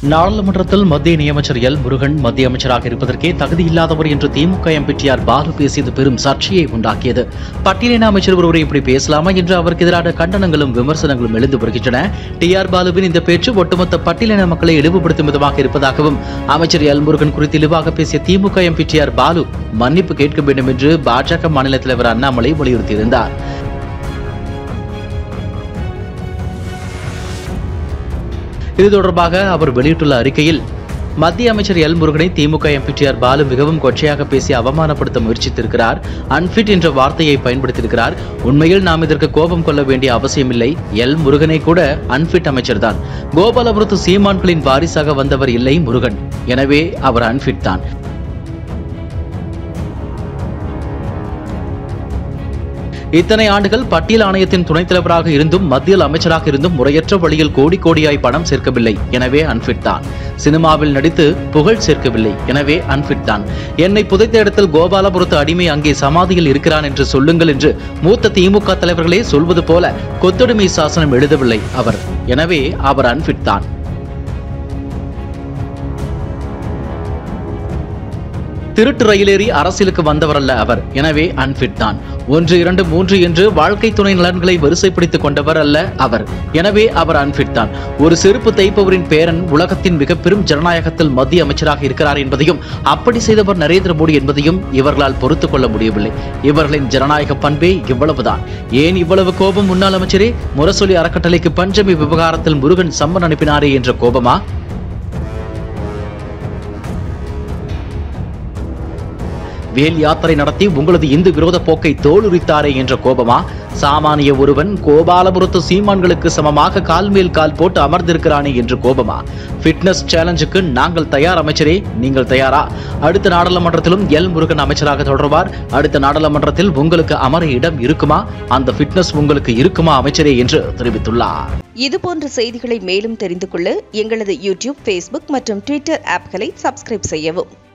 நாடாளுமன்றத்தில் மத்திய நியமச்சர் எல் முருகன் மத்திய அமைச்சராக இருப்பதற்கே தகுதி இல்லாதவர் என்று DMK MP T R Balu பேசியது பெரும் சர்ச்சையை உண்டாக்கியது பட்டியலின அமைச்சர் ஒருவரை இப்படி பேசலாமா என்று அவருக்கு எதிரான கண்டனங்களும் விமர்சனங்களும் எழுந்து வருகின்றன டி ஆர் பாலுவின் இந்த பேச்சு ஒட்டுமொத்த பட்டியலின மக்களை இழிவுபடுத்தும் விதமாக இருப்பதாகவும் அமைச்சர் எல் முருகன் குறித்து இழிவாக பேசிய DMK MP T R Balu மன்னிப்பு கேட்க வேண்டும் என்று பாஜக மாநில தலைவர் அண்ணாமலை வலியுறுத்தியிருந்தார் இது தொடர்பாக அவர் வெளியிட்டுள்ள அறிக்கையில் மத்திய அமைச்சர் எல் முருகனை DMK MP T R Balu மிகவும் கொச்சையாக பேசி அவமானப்படுத்த முயற்சித்திருக்கிறார் அன்பிட் என்ற வார்த்தையை பயன்படுத்தியிருக்கிறார் உண்மையில் நாம் இதற்கு கோபம் கொள்ள வேண்டிய அவசியமில்லை எல் முருகனை கூட அன்பிட் அமைச்சர் தான் கோபாலபுரத்து சீமான்களின் வாரிசாக வந்தவர் இல்லை முருகன் எனவே அவர் அன்பிட் தான் இத்தனை ஆண்டுகள் பட்டியல் ஆணையத்தின் துணைத் தலைவராக இருந்தும் மத்தியில் அமைச்சராக இருந்தும் முறையற்ற வழியில் கோடி கோடியாய் பணம் சேர்க்கவில்லை எனவே அன்பிட் தான் சினிமாவில் நடித்து புகழ் சேர்க்கவில்லை எனவே அன்பிட் தான் என்னை புதைத்த இடத்தில் கோபாலபுரத்து அடிமை அங்கே சமாதியில் இருக்கிறான் என்று சொல்லுங்கள் என்று மூத்த திமுக தலைவர்களே சொல்வது போல கொத்தடிமை சாசனம் எழுதவில்லை அவர் எனவே அவர் அன்பிட் தான் திருட்டு ரயிலேறி அரசியலுக்கு வந்தவர் அல்ல அவர் எனவே அன்பிட் தான் ஒன்று இரண்டு மூன்று என்று வாழ்க்கை துணை நலன்களை வரிசைப்படுத்திக் கொண்டவர் அல்ல அவர் எனவே அவர் அன்பிட் தான் ஒரு செருப்பு தைப்பவரின் பேரன் உலகத்தின் மிக பெரும் ஜனநாயகத்தில் மத்திய அமைச்சராக இருக்கிறார் என்பதையும் அப்படி செய்தவர் நரேந்திர மோடி என்பதையும் இவர்களால் பொறுத்துக் கொள்ள முடியவில்லை இவர்களின் ஜனநாயக பண்பே இவ்வளவுதான் ஏன் இவ்வளவு கோபம் முன்னாள் அமைச்சரே முரசொலி அறக்கட்டளைக்கு பஞ்சமி விவகாரத்தில் முருகன் சம்மன் அனுப்பினாரே என்ற கோபமா வேல் யாத்திரை நடத்தி உங்களது இந்து விரோத போக்கை தோலுரித்தாரே என்ற கோபமா சாமானிய ஒருவன் கோபாலபுரத்து சீமான்களுக்கு சமமாக கால் மேல் கால் போட்டு அமர்ந்திருக்கிறானே என்று கோபமா ஃபிட்னஸ் சேலஞ்சுக்கு நாங்கள் தயார் அமைச்சரே நீங்கள் தயாரா அடுத்த நாடாளுமன்றத்திலும் எல் முருகன் அமைச்சராக தொடர்வார் அடுத்த நாடாளுமன்றத்தில் உங்களுக்கு அமர இடம் இருக்குமா அந்த ஃபிட்னஸ் உங்களுக்கு இருக்குமா அமைச்சரே என்று தெரிவித்துள்ளார் இதுபோன்ற செய்திகளை மேலும் தெரிந்து கொள்ள எங்களது யூடியூப் ஃபேஸ்புக் மற்றும் ட்விட்டர் ஆப்களை சப்ஸ்கிரைப் செய்யவும்